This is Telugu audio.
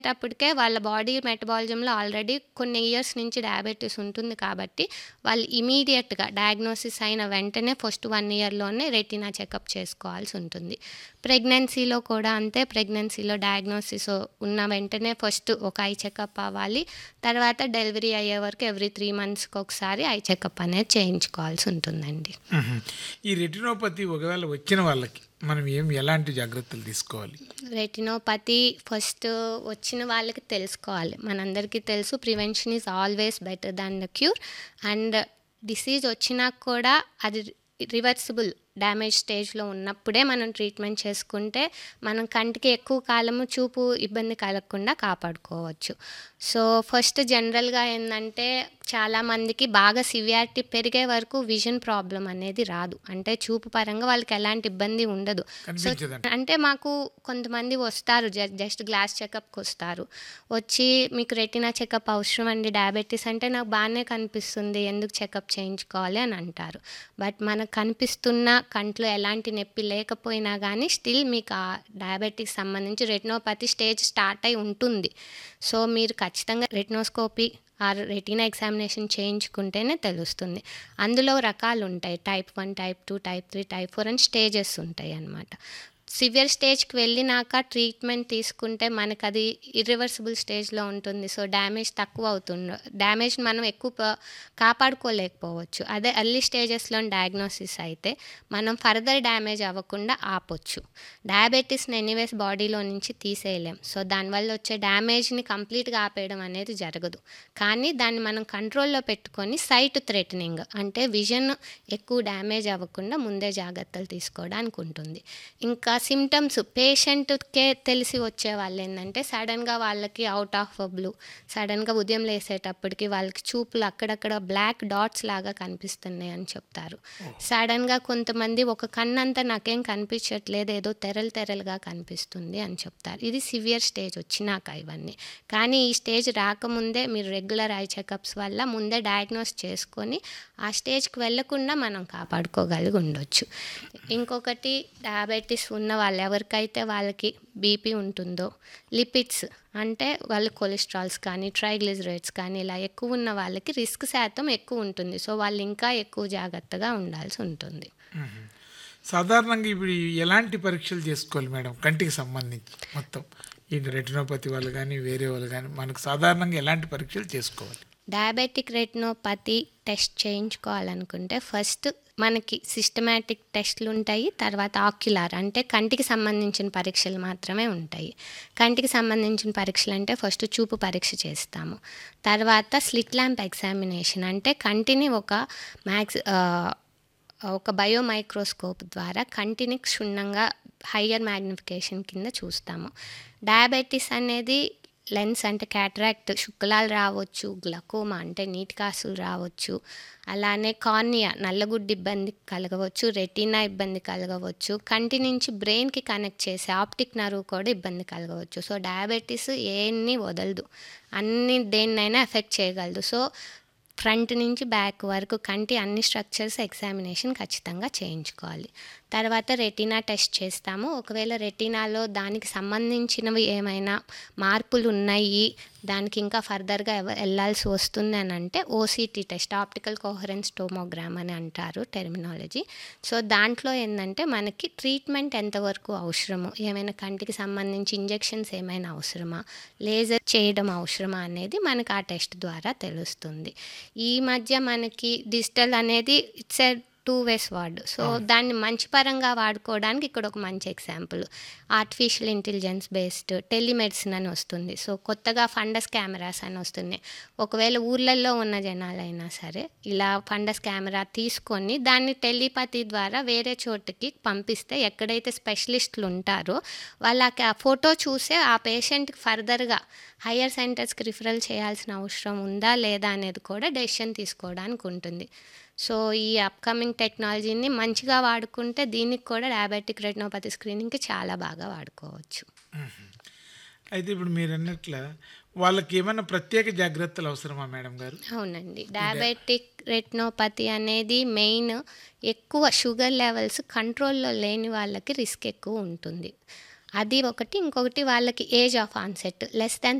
అప్పటికే వాళ్ళ బాడీ మెటబాలిజంలో ఆల్రెడీ కొన్ని ఇయర్స్ నుంచి డయాబెటీస్ ఉంటుంది కాబట్టి వాళ్ళు ఇమీడియట్‌గా డయాగ్నోసిస్ అయిన వెంటనే ఫస్ట్ 1 ఇయర్‌లోనే రెటీనా చెకప్ చేసుకోవాల్సి ఉంటుంది. ప్రెగ్నెన్సీలో కూడా అంతే. ప్రెగ్నెన్సీలో డయాగ్నోసిస్ ఉన్న వెంటనే ఫస్ట్ ఒక ఐ చెకప్ అవ్వాలి. తర్వాత డెలివరీ అయ్యే వరకు ఎవ్రీ 3 మంత్స్‌కి ఒకసారి ఐ చెకప్ అనేది చేయించుకోవాల్సి ఉంటుందండి. హుహు. ఈ రెటినోపతి ఒకవేళ వచ్చిన వాళ్ళకి మనం ఏం ఎలాంటి జాగ్రత్తలు తీసుకోవాలి? రెటినోపతి ఫస్ట్ వచ్చిన వాళ్ళకి తెలుసుకోవాలి. మనందరికీ తెలుసు prevention is always better than the cure. And disease వచ్చినా కూడా అది రివర్సిబుల్ డ్యామేజ్ స్టేజ్‌లో ఉన్నప్పుడే మనం ట్రీట్మెంట్ చేసుకుంటే మనం కంటికి ఎక్కువ కాలము చూపు ఇబ్బంది కలగకుండా కాపాడుకోవచ్చు. సో, ఫస్ట్ జనరల్‌గా ఏందంటే చాలామందికి బాగా సివియారిటీ పెరిగే వరకు విజన్ ప్రాబ్లమ్ అనేది రాదు. అంటే చూపు పరంగా వాళ్ళకి ఎలాంటి ఇబ్బంది ఉండదు. సో, కనిపించదంట. అంటే మాకు కొంతమంది వస్తారు జ జస్ట్ గ్లాస్ చెకప్‌కొస్తారు. వచ్చి మీకు రెటీనా చెకప్ అవసరం అండి డయాబెటిస్ అంటే నాకు బానే కనిపిస్తుంది. ఎందుకు చెకప్ చేయించుకోవాలి అని అంటారు. బట్ మనకు కనిపిస్తున్న కంట్లో ఎలాంటి నొప్పి లేకపోయినా గానీ స్టిల్ మీకు ఆ డయాబెటిక్స్ సంబంధించి రెటినోపతి స్టేజ్ స్టార్ట్ అయి ఉంటుంది. సో, మీరు ఖచ్చితంగా రెటినోస్కోపీ ఆర్ రెటీనా ఎగ్జామినేషన్ చేయించుకుంటేనే తెలుస్తుంది. అందులో రకాలుంటాయి. టైప్ 1, టైప్ 2, టైప్ 3, టైప్ 4 అని స్టేజెస్ ఉంటాయన్నమాట. సివియర్ స్టేజ్‌కి వెళ్ళినాక ట్రీట్మెంట్ తీసుకుంటే మనకది ఇర్రివర్సిబుల్ స్టేజ్‌లో ఉంటుంది. సో, డ్యామేజ్ తక్కువ అవుతుంది. డ్యామేజ్‌ని మనం ఎక్కువ ప కాపాడుకోలేకపోవచ్చు. అదే ఎర్లీ స్టేజెస్‌లోని డయాగ్నోసిస్ అయితే మనం ఫర్దర్ డ్యామేజ్ అవ్వకుండా ఆపొచ్చు. డయాబెటిస్‌ని ఎనీవేస్ బాడీలో నుంచి తీసేయలేం. సో, దానివల్ల వచ్చే డ్యామేజ్‌ని కంప్లీట్‌గా ఆపేయడం అనేది జరగదు. కానీ దాన్ని మనం కంట్రోల్‌లో పెట్టుకొని సైట్ థ్రెటనింగ్ అంటే విజన్ ఎక్కువ డ్యామేజ్ అవ్వకుండా ముందే జాగ్రత్తలు తీసుకోవడానికి ఉంటుంది. ఇంకా సింప్టమ్స్ పేషెంట్‌కే తెలిసి వచ్చే వాళ్ళేందంటే సడెన్‌గా వాళ్ళకి ఔట్ ఆఫ్ బ్లూ సడెన్‌గా ఉదయం లేసేటప్పటికి వాళ్ళకి చూపులు అక్కడక్కడ బ్లాక్ డాట్స్ లాగా కనిపిస్తున్నాయి అని చెప్తారు. సడెన్‌గా కొంతమంది ఒక కన్నంతా నాకేం కనిపించట్లేదు. ఏదో తెరలు తెరలుగా కనిపిస్తుంది అని చెప్తారు. ఇది సివియర్ స్టేజ్ వచ్చినాక ఇవన్నీ. కానీ ఈ స్టేజ్ రాకముందే మీరు రెగ్యులర్ ఐ చెకప్స్ వల్ల ముందే డయాగ్నోస్ చేసుకొని ఆ స్టేజ్‌కి వెళ్ళకుండా మనం కాపాడుకోగలిగి ఉండొచ్చు. ఇంకొకటి డయాబెటిస్ ఉన్న వాళ్ళు ఎవరికైతే వాళ్ళకి బీపీ ఉంటుందో లిపిడ్స్ అంటే వాళ్ళు కొలెస్ట్రాల్స్ కానీ, ట్రైగ్లిజరైడ్స్ కానీ ఇలా ఎక్కువ ఉన్న వాళ్ళకి రిస్క్ శాతం ఎక్కువ ఉంటుంది. సో, వాళ్ళు ఇంకా ఎక్కువ జాగ్రత్తగా ఉండాల్సి ఉంటుంది. హుహు. సాధారణంగా ఇప్పుడు ఎలాంటి పరీక్షలు చేసుకోవాలి మేడం కంటికి సంబంధించి మొత్తం? ఈ రెటినోపతి వాళ్ళు గానీ, వేరే వాళ్ళు గానీ మనకు సాధారణంగా ఎలాంటి పరీక్షలు చేసుకోవాలి? డయాబెటిక్ రెటినోపతి టెస్ట్ చేయించుకోవాలనుకుంటే ఫస్ట్ మనకి సిస్టమాటిక్ టెస్ట్‌లుంటాయి. తర్వాత ఆక్యులార్ అంటే కంటికి సంబంధించిన పరీక్షలు మాత్రమే ఉంటాయి. కంటికి సంబంధించిన పరీక్షలంటే ఫస్ట్ చూపు పరీక్ష చేస్తాము. తర్వాత స్లిట్ ల్యాంప్ ఎగ్జామినేషన్ అంటే కంటిని ఒక మ్యాక్స్ ఆహ్, ఒక బయో మైక్రోస్కోప్ ద్వారా కంటిని క్షుణ్ణంగా హయ్యర్ మాగ్నిఫికేషన్ కింద చూస్తాము. డయాబెటిస్ అనేది లెన్స్ అంటే క్యాటరాక్ట్ శుక్లాలు రావచ్చు. గ్లకోమా అంటే నీటి కాసులు రావచ్చు. అలానే కార్నియా నల్లగుడ్డు ఇబ్బంది కలగవచ్చు. రెటీనా ఇబ్బంది కలగవచ్చు. కంటి నుంచి బ్రెయిన్‌కి కనెక్ట్ చేసే ఆప్టిక్ నర్వ్ కూడా ఇబ్బంది కలగవచ్చు. సో, డయాబెటిస్ ఏన్ని వదలదు. అన్ని దేన్నైనా ఎఫెక్ట్ చేయగలదు. సో, ఫ్రంట్ నుంచి బ్యాక్ వరకు కంటి అన్ని స్ట్రక్చర్స్ ఎగ్జామినేషన్ ఖచ్చితంగా చేయించుకోవాలి. తర్వాత రెటీనా టెస్ట్ చేస్తాము. ఒకవేళ రెటీనాలో దానికి సంబంధించినవి ఏమైనా మార్పులున్నాయి. దానికి ఇంకా ఫర్దర్‌గా ఎవ ఎళ్ళాల్సి వస్తుంది అనంటే OCT test optical coherence tomogram అని అంటారు టెర్మినాలజీ. సో, దాంట్లో ఏందంటే మనకి ట్రీట్మెంట్ ఎంతవరకు అవసరము, ఏమైనా కంటికి సంబంధించి ఇంజెక్షన్స్ ఏమైనా అవసరమా, లేజర్ చేయడం అవసరమా అనేది మనకు ఆ టెస్ట్ ద్వారా తెలుస్తుంది. ఈ మధ్య మనకి డిజిటల్ అనేది it's a two ways word. So, అవును. దాన్ని మంచి పరంగా వాడుకోవడానికి ఇక్కడ ఒక మంచి example. Artificial intelligence based telemedicine అని వస్తుంది. సో, కొత్తగా ఫండస్ కెమెరాస్ అని వస్తున్నాయి. ఒకవేళ ఊర్లల్లో ఉన్న జనాలైనా సరే ఇలా ఫండస్ కెమెరా తీసుకొని దాన్ని టెలిపతి ద్వారా వేరే చోటుకి పంపిస్తే ఎక్కడైతే స్పెషలిస్టులు ఉంటారో వాళ్ళకి ఆ ఫోటో చూసే ఆ పేషెంట్‌కి ఫర్దర్‌గా హయ్యర్ సెంటర్స్‌కి రిఫరల్ చేయాల్సిన అవసరం ఉందా లేదా అనేది కూడా డెసిషన్ తీసుకోవడానికి ఉంటుంది. సో, ఈ అప్‌కమింగ్ టెక్నాలజీని మంచిగా వాడుకుంటే దీనికి కూడా డయాబెటిక్ రెటినోపతి స్క్రీనింగ్‌కి చాలా బాగా వాడుకోవచ్చు. హుహు. అయితే ఇప్పుడు మీరన్నట్ల వాళ్ళకి ఏమన్నా ప్రత్యేక జాగ్రత్తలు అవసరమా మేడం గారు? అవునండి. ఈ డ డయాబెటిక్ రెటినోపతి అనేది మెయిన్ ఎక్కువ షుగర్ లెవెల్స్ కంట్రోల్‌లో లేని వాళ్ళకి రిస్క్ ఎక్కువ ఉంటుంది. అది ఒకటి ఇంకొకటి వాళ్ళకి age of onset less than